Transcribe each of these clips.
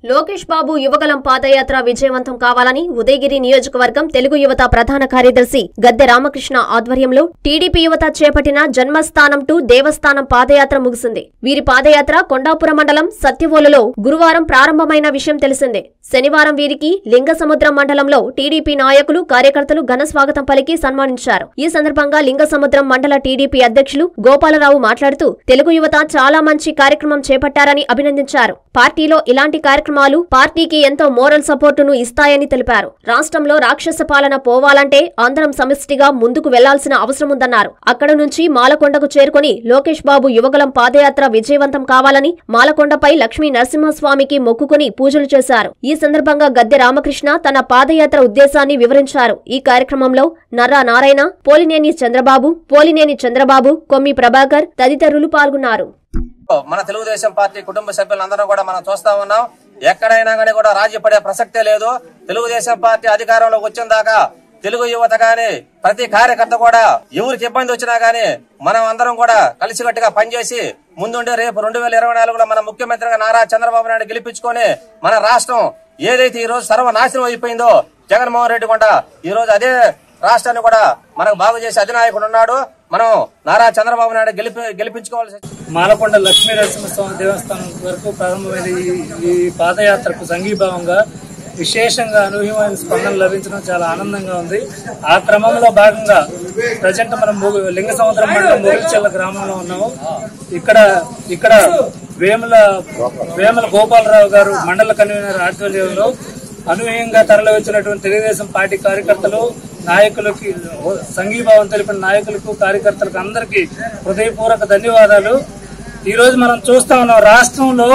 లోకేష్ బాబు యువగలం పాదయాత్ర విజయవంతం కావాలని ఉదయగిరి నియోజకవర్గం తెలుగు యువత ప్రధాన కార్యదర్శి గద్దె రామకృష్ణ ఆధ్వర్యంలో టీడీపీ యువత చేపట్టిన జన్మస్థానం టు దేవస్థానం పాదయాత్ర ముగిసింది వీరి పాదయాత్ర కొండాపురం మండలం సత్యవోలులో గురువారం ప్రారంభమైన విషయం తెలిసిందే శనివారం వీరికి లింగసముద్రం మండలంలో టీడీపీ నాయకులు కార్యకర్తలు ఘన స్వాగతం పలికి సన్మానించారు ఈ సందర్భంగా లింగసముద్రం మండల టీడీపీ అధ్యక్షులు గోపాలరావు మాట్లాడుతూ తెలుగు యువత చాలా మంచి కార్యక్రమం చేపట్టారని అభినందించారు పార్టీలో ఇలాంటి కార్యక్రమాలు పార్టీకి ఎంతో మోరల్ సపోర్టును ఇస్తాయని తెలిపారు రాష్ట్రంలో రాక్షస పాలన పోవాలంటే అందరం సమిష్టిగా ముందుకు వెళ్లాల్సిన అవసరముందన్నారు అక్కడ నుంచి మాలకొండకు చేరుకుని లోకేష్ బాబు యువగలం పాదయాత్ర విజయవంతం కావాలని మాలకొండపై లక్ష్మీ నరసింహస్వామికి మొక్కుకుని పూజలు చేశారు ఈ సందర్భంగా గద్దె రామకృష్ణ తన పాదయాత్ర ఉద్దేశాన్ని వివరించారు ఈ కార్యక్రమంలో నర్రా నారాయణ పోలినేని చంద్రబాబు పోలినేని చంద్రబాబు కొమ్మి ప్రభాకర్ తదితరులు పాల్గొన్నారు మన తెలుగుదేశం పార్టీ కుటుంబ సభ్యులందరూ కూడా మనం చూస్తా ఉన్నాం ఎక్కడైనా కానీ కూడా రాజీ పడే ప్రసక్తే లేదు తెలుగుదేశం పార్టీ అధికారంలోకి వచ్చిన దాకా తెలుగు యువత గాని ప్రతి కార్యకర్త కూడా ఎవరికి ఇబ్బంది వచ్చినా గానీ మనం అందరం కూడా కలిసికట్టుగా పనిచేసి ముందుండే రేపు రెండు వేల ఇరవై నాలుగులో మన ముఖ్యమంత్రిగా నారా చంద్రబాబు నాయుడు గెలిపించుకొని మన రాష్ట్రం ఏదైతే ఈ రోజు సర్వనాశనం అయిపోయిందో జగన్మోహన్ రెడ్డి కూడా ఈ రోజు అదే రాష్ట్రాన్ని కూడా మనకు బాగు చేసే అధినాయకుడు ఉన్నాడు మనం నారా చంద్రబాబు నాయుడు గెలిపి గెలిపించుకోవాల్సి మాలకొండ లక్ష్మీ నరసింహస్వామి దేవస్థానం వరకు ప్రారంభమైన ఈ- ఈ పాదయాత్రకు సంఘీభావంగా విశేషంగా అనూహ్యమైన స్పందన లభించడం చాలా ఆనందంగా ఉంది ఆ క్రమంలో భాగంగా ప్రజెంట్ మనం మొగు- లింగ సముద్రం మండలం మొగిల్చెల్ల గ్రామంలో ఉన్నాము ఇక్కడ ఇక్కడ వేముల వేముల గోపాలరావు గారు మండల కన్వీనర్ ఆధ్వర్యంలో అనూహ్యంగా తరలివచ్చినటువంటి తెలుగుదేశం పార్టీ కార్యకర్తలు నాయకులకి సంఘీభావం తెలిపిన నాయకులకు కార్యకర్తలకు అందరికీ హృదయపూర్వక ధన్యవాదాలు ఈ రోజు మనం చూస్తా ఉన్నాం రాష్ట్రంలో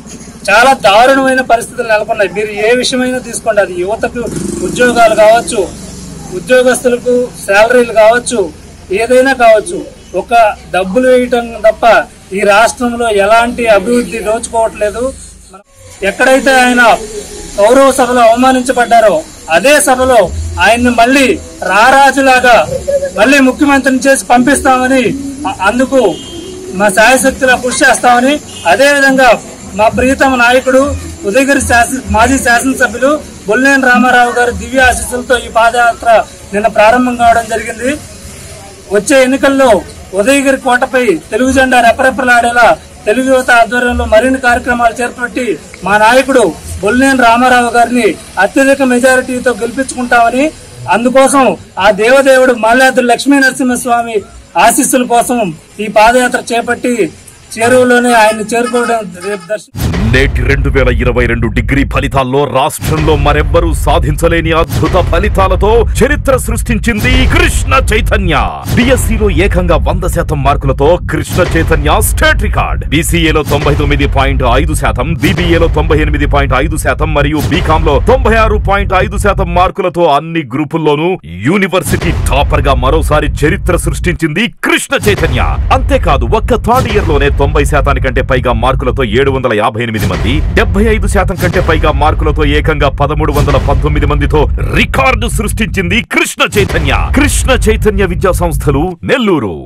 చాలా దారుణమైన పరిస్థితులు నెలకొన్నాయి మీరు ఏ విషయమైనా తీసుకోండి అది యువతకు ఉద్యోగాలు కావచ్చు ఉద్యోగస్తులకు శాలరీలు కావచ్చు ఏదైనా కావచ్చు ఒక డబ్బులు వేయటం తప్ప ఈ రాష్ట్రంలో ఎలాంటి అభివృద్ధి నోచుకోవట్లేదు మనం ఎక్కడైతే ఆయన కౌరవ సభలో అవమానించబడ్డారో అదే సభలో ఆయన్ని మళ్ళీ రారాజులాగా మళ్ళీ ముఖ్యమంత్రిని చేసి పంపిస్తామని అ- అందుకు మా శాయశక్తిలో కృషి చేస్తామని అదే విధంగా మా ప్రియతమ నాయకుడు ఉదయగిరి శాసన మాజీ శాసనసభ్యులు బొల్లేని రామారావు గారి దివ్య ఆశీస్సులతో ఈ పాదయాత్ర నిన్న ప్రారంభం కావడం జరిగింది వచ్చే ఎన్నికల్లో ఉదయగిరి కోటపై తెలుగు జెండా రెపరెపలాడేలా తెలుగు యువత ఆధ్వర్యంలో మరిన్ని కార్యక్రమాలు చేపట్టి మా నాయకుడు బొల్లేని రామారావు గారిని అత్యధిక మెజారిటీతో గెలిపించుకుంటామని అందుకోసం ఆ దేవదేవుడు మాల్యాద్రి లక్ష్మీ నరసింహస్వామి ఆశీస్సుల కోసం ఈ పాదయాత్ర చేపట్టి చేరువలోనే ఆయన్ని చేరుకోవడం రేపు దర్శనం నేటి రెండు వేల ఇరవై రెండు డిగ్రీ ఫలితాల్లో రాష్ట్రంలో మరెవ్వరూ సాధించలేని అద్భుత ఫలితాలతో చరిత్ర సృష్టించింది కృష్ణ చైతన్య డిఎస్సిలో ఏకంగా వంద శాతం మార్కులతో కృష్ణ చైతన్య స్టేట్ రికార్డ్ బీసీఏలో తొంభై తొమ్మిది పాయింట్ ఐదు శాతం బీబీఏలో తొంభై ఎనిమిది పాయింట్ ఐదు శాతం మరియు బీకామ్ లో తొంభై ఆరు పాయింట్ ఐదు శాతం మార్కులతో అన్ని గ్రూపుల్లోనూ యూనివర్సిటీ టాపర్ గా మరోసారి చరిత్ర సృష్టించింది కృష్ణ చైతన్య అంతేకాదు ఒక్క థర్డ్ ఇయర్ లోనే తొంభై శాతానికంటే పైగా మార్కులతో ఏడు వందల యాభై ఎనిమిది మంది డెబ్బై ఐదు శాతం కంటే పైగా మార్కులతో ఏకంగా పదమూడు వందల పంతొమ్మిది మందితో రికార్డు సృష్టించింది కృష్ణ చైతన్య కృష్ణ చైతన్య విద్యా సంస్థలు నెల్లూరు